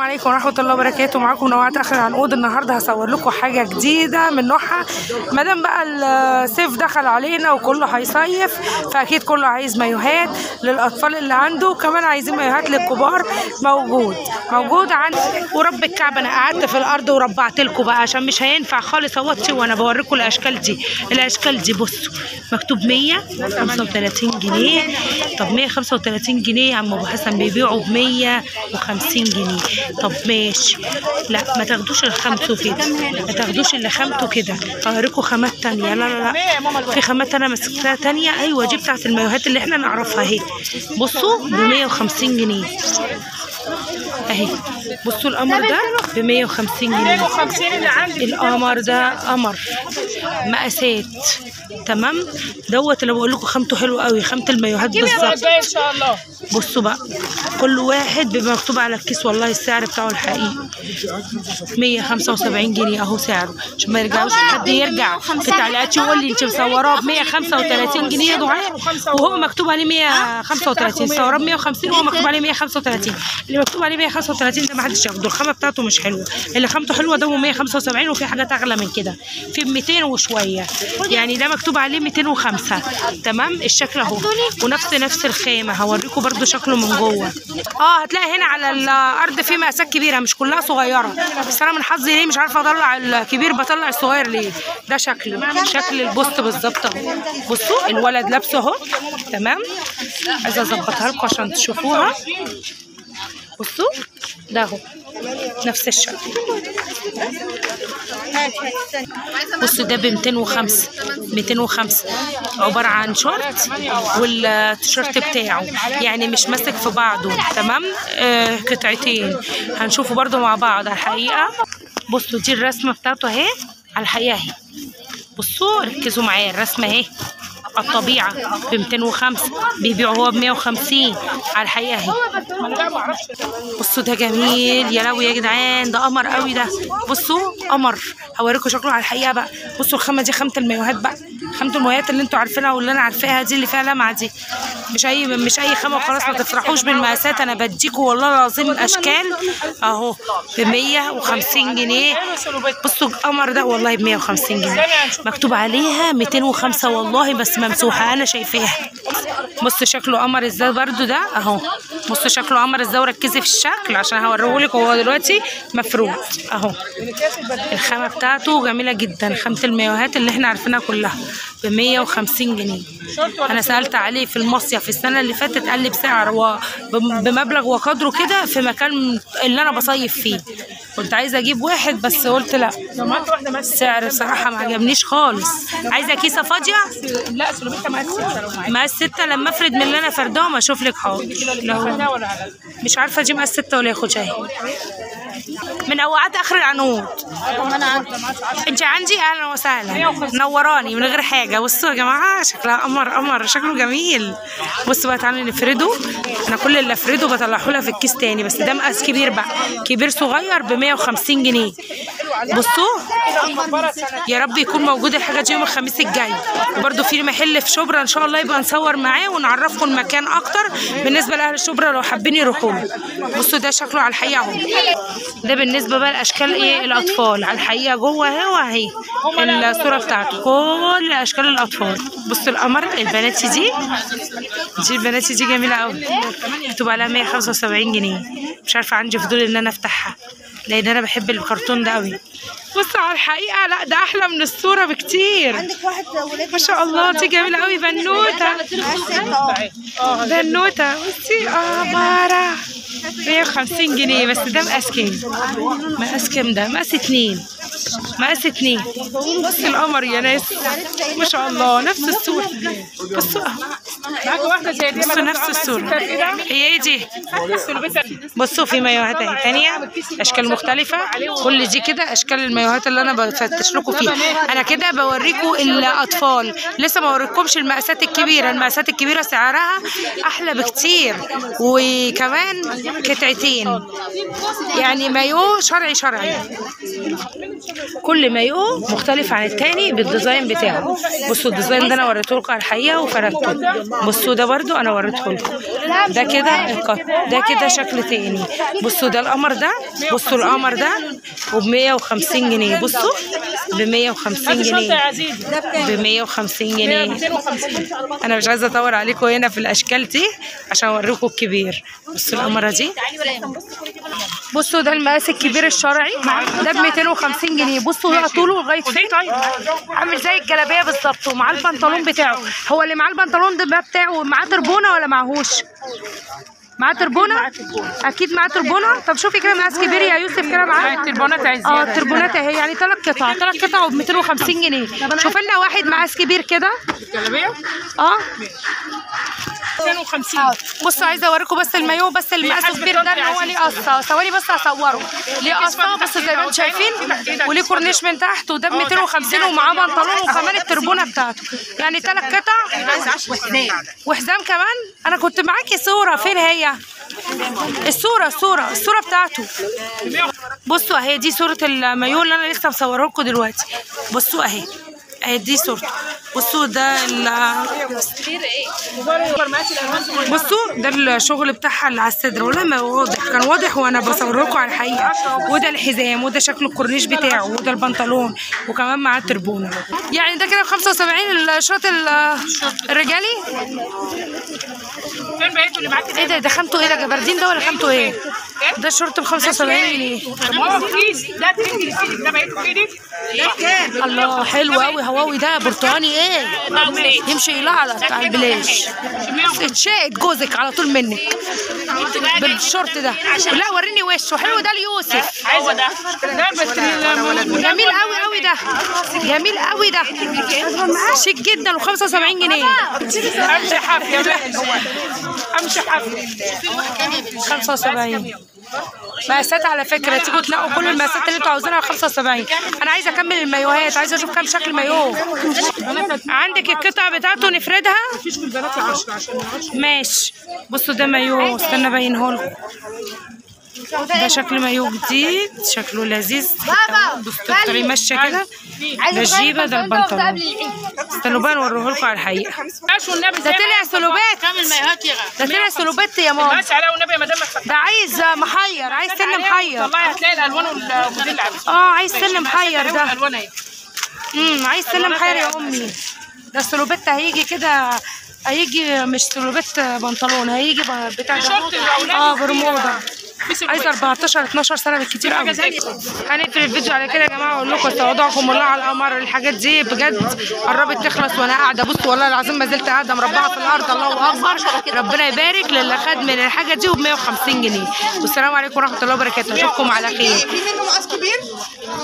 عليكم ورحمه الله وبركاته معاكم نوعات اخر عنقود النهارده هصور لكم حاجه جديده من نوعها ما دام بقى الصيف دخل علينا وكله هيصيف فاكيد كله عايز مايوهات للاطفال اللي عنده وكمان عايزين مايوهات للكبار موجود موجود عندي ورب الكعبه انا قعدت في الارض وربعت لكم بقى عشان مش هينفع خالص اوطي وانا بوريكم الاشكال دي الاشكال دي بصوا مكتوب 135 جنيه طب 135 جنيه يا عم ابو حسن بيبيعوا ب 150 جنيه طب ماشي لا ما تاخدوش اللي خامته كده ما تاخدوش اللي خامته كده هوريكم خامات تانية لا لا لا في خامات انا مسكتها تانية ايوه دي بتاعت المايوهات اللي احنا نعرفها اهي بصوا ب 150 جنيه اهي بصوا القمر ده ب 150 جنيه 150 اللي عندي القمر ده قمر مقاسات تمام دوت اللي بقول لكم خامته حلو قوي خامه المايوهات بالظبط الجاي ان شاء الله بصوا بقى كل واحد بيبقى مكتوب على الكيس والله السعر بتاعه الحقيقي 175 جنيه اهو سعره عشان ما يرجعوش حد يرجع في التعليقات يقول لي انت مصوراه ب 135 جنيه يا دعاء وهو مكتوب عليه 135 مصوراه ب 150 وهو مكتوب عليه 135 اللي مكتوب عليه 135 ده ما حدش ياخده الخامه بتاعته مش حلوه اللي خامته حلوه ده هو 175 وفي حاجات اغلى من كده في 200 وشويه يعني ده مكتوب عليه 205 تمام الشكل اهو ونفس نفس الخامه هوريكم برده شكله من جوه اه هتلاقي هنا على الارض في مقاسات كبيره مش كلها صغيره بس انا من حظي ليه مش عارفه اطلع الكبير بطلع الصغير ليه ده شكله شكل البوست بالظبط اهو بصوا الولد لابسه اهو تمام عايزه اظبطها لكم عشان تشوفوها بصوا ده اهو نفس الشكل بصوا ده ب 205 205 عبارة عن شورت والتيشيرت بتاعه يعني مش ماسك في بعضه تمام آه قطعتين هنشوفه برضو مع بعض على الحقيقة بصوا دي الرسمة بتاعته اهي على الحقيقة اهي بصوا ركزوا معايا الرسمة اهي الطبيعة ب 205 بيبيعوا هو ب 150 على الحقيقة اهي بصوا ده جميل يا لهوي يا جدعان ده قمر قوي ده بصوا قمر هوريكم شكله على الحقيقة بقى بصوا الخامة دي خامة المايوهات بقى خامة المايوهات اللي انتوا عارفينها واللي انا عارفاها دي اللي فيها لمعة دي مش اي مش اي خامة وخلاص ما تفرحوش بالمقاسات انا بديكوا والله العظيم الاشكال اهو ب 150 جنيه بصوا القمر ده والله ب 150 جنيه مكتوب عليها 205 والله بس ممسوحه انا شايفاها بصوا شكله قمر ازاي برضو ده اهو بصوا شكله قمر ازاي وركزي في الشكل عشان هوريهولك هو دلوقتي مفروض اهو الخامه بتاعته جميله جدا خامه المايوهات اللي احنا عارفينها كلها ب 150 جنيه انا سالت عليه في المصيف السنه اللي فاتت قال لي بسعر و... بمبلغ وقدره كده في مكان اللي انا بصيف فيه كنت عايزه اجيب واحد بس قلت لا السعر بصراحه ما عجبنيش خالص عايزه كيسه فاضيه لا سلوميتها مقاس 6 لو معاك مقاس ستة لما افرد من اللي انا فرداهم اشوف لك حاضر لو خدها ولا لا مش عارفه دي مقاس ستة ولا ياخد اهي من اوقات اخر العنقود انت عندي اهلا وسهلا نوراني من غير حاجه بصوا يا جماعه شكلها قمر قمر شكله جميل بصوا بقى تعالوا نفرده انا كل اللي افرده بطلعه لها في الكيس تاني بس ده مقاس كبير بقى كبير صغير ب 150 جنيه بصوا يا رب يكون موجود الحاجه دي يوم الخميس الجاي وبرده في محل في شبرا ان شاء الله يبقى نصور معاه ونعرفكم المكان اكتر بالنسبه لاهل شبرا لو حابين يروحوا له بصوا ده شكله على الحقيقه اهو ده بالنسبه بقى لاشكال ايه الاطفال على الحقيقه جوه اهي واهي الصوره بتاعته كل اشكال الاطفال بصوا القمر البنات دي دي البنات دي جميله قوي مكتوب عليها 175 جنيه مش عارفه عندي فضول ان انا افتحها لان انا بحب الكرتون ده قوي بصوا على الحقيقه لا ده احلى من الصوره بكتير عندك واحد ولاد ما شاء الله دي جميله قوي بنوته بنوته بصي قمره 150 جنيه بس ده مقاس كام مقاس كام ده مقاس اتنين مقاس اتنين بصي القمر يا ناس ما شاء الله نفس الصورة بصوا معاك واحده زي دي بصوا نفس الصورة هي ايه دي بصوا في مايوهات اهي تانية اشكال مختلفة كل دي كده اشكال المايوهات اللي انا بفتش لكم فيها انا كده بوريكم الاطفال لسه ما وريكمش المقاسات الكبيرة المقاسات الكبيرة سعرها احلى بكتير وكمان قطعتين يعني مايو شرعي شرعي كل مايو مختلف عن التاني بالديزاين بتاعه بصوا الديزاين ده انا وريته لكم على الحقيقه وفردته بصوا ده برضو انا وريته لكم ده كده القط ده كده شكل تاني بصوا ده القمر ده بصوا القمر ده وب 150 جنيه بصوا ب 150 هاتي شنطه يا جنيه عزيزي ب 150 جنيه 250 انا مش عايزه اطول عليكم هنا في الاشكال دي عشان اوريكم الكبير بصوا القمره دي بصوا ده المقاس الكبير الشرعي ده ب 250 جنيه بصوا بقى طوله لغايه فين عامل زي الجلابيه بالظبط ومعاه البنطلون بتاعه هو اللي معاه البنطلون ده بقى بتاعه معاه تربونه ولا معهوش معاه تربونه اكيد معاه تربونه طب شوفي كده مقاس كبير يا يوسف كده معاه التربونات عايزين اه التربونات اهي يعني ثلاث قطع ثلاث قطع ب 250 جنيه شوف لنا واحد مقاس كبير كده الجلابيه اه 250 بصوا عايزه اوريكم بس المايو بس المقاس حسب الكبير ده الطبع اللي هو يا ليه قصه ثواني بس هصوره ليه قصه بصوا زي ما انتم شايفين وليه كورنيش من تحت وده ب 250 ومعاه بنطلون وكمان التربونه بتاعته يعني ثلاث قطع وحزام كمان انا كنت معاكي صوره فين هي الصوره الصوره الصوره بتاعته بصوا اهي دي صوره المايو اللي انا لسه مصوره لكم دلوقتي بصوا اهي اهي دي صورته بصوا ده ال- بصوا ده الشغل بتاعها اللي على الصدر والله ما واضح كان واضح وانا بصور لكم على الحقيقه وده الحزام وده شكل الكورنيش بتاعه وده البنطلون وكمان معاه تربونه يعني ده كده ب 75 الشرط ال- الرجالي فين بقيتوا اللي معاكي ايه ده ده خامته ايه ده جبردين ده ولا خامته ايه ده الشورت ب 75 جنيه ما هو في ايدي ده ترنجي اللي في ايدك ده بقيته في ايدك الله حلو قوي هواوي ده برتقاني ايه يمشي يلعلط على البلاش اتشاقت جوزك على طول منك بالشورت ده لا وريني وشه حلو ده ليوسف عايزه ده ده بس ال- جميل قوي قوي ده جميل قوي ده شيك جدا و 75 جنيه امشي حافي امشي حافي 75 مقاسات على فكره تيجوا تلاقوا كل المقاسات اللي انتوا عاوزينها 75 انا عايزه اكمل المايوهات عايزه اشوف كام شكل مايوه عندك القطع بتاعته نفردها مفيش في البنات 10 عشان ما نقعدش ماشي بصوا ده مايو استنى ابينه لكم ده شكل مايو جديد شكله لذيذ بصوا الطريق ماشيه كده ده الجيبه ده البنطلون استنوا بقى نوريه لكم على الحقيقه ماشي والنبي ده طلع سلوبات كامل مايوهات يا ده طلع سلوبات يا ماما ماشي عليها والنبي يا مدام ما تفتحش ده عايز محير عايز سن محير والله هتلاقي الالوان والموديل اللي عايزه اه عايز سن محير ده الالوان اهي امم عايز سن محير يا امي ده السلوبات هيجي كده هيجي مش سلوبات بنطلون هيجي ب- بتاع ده شورت الأولاد. اه برمودا في سلوبات. عايز 14 12 سنه بالكتير قوي حاجة زي كده. هنقفل الفيديو على كده يا جماعه اقول لكم استودعكم الله على القمر الحاجات دي بجد قربت تخلص وانا قاعده بصوا والله العظيم ما زلت قاعده مربعه في الارض الله اكبر ربنا يبارك للي خد من الحاجه دي وب 150 جنيه والسلام عليكم ورحمه الله وبركاته اشوفكم على خير في منه مقاس كبير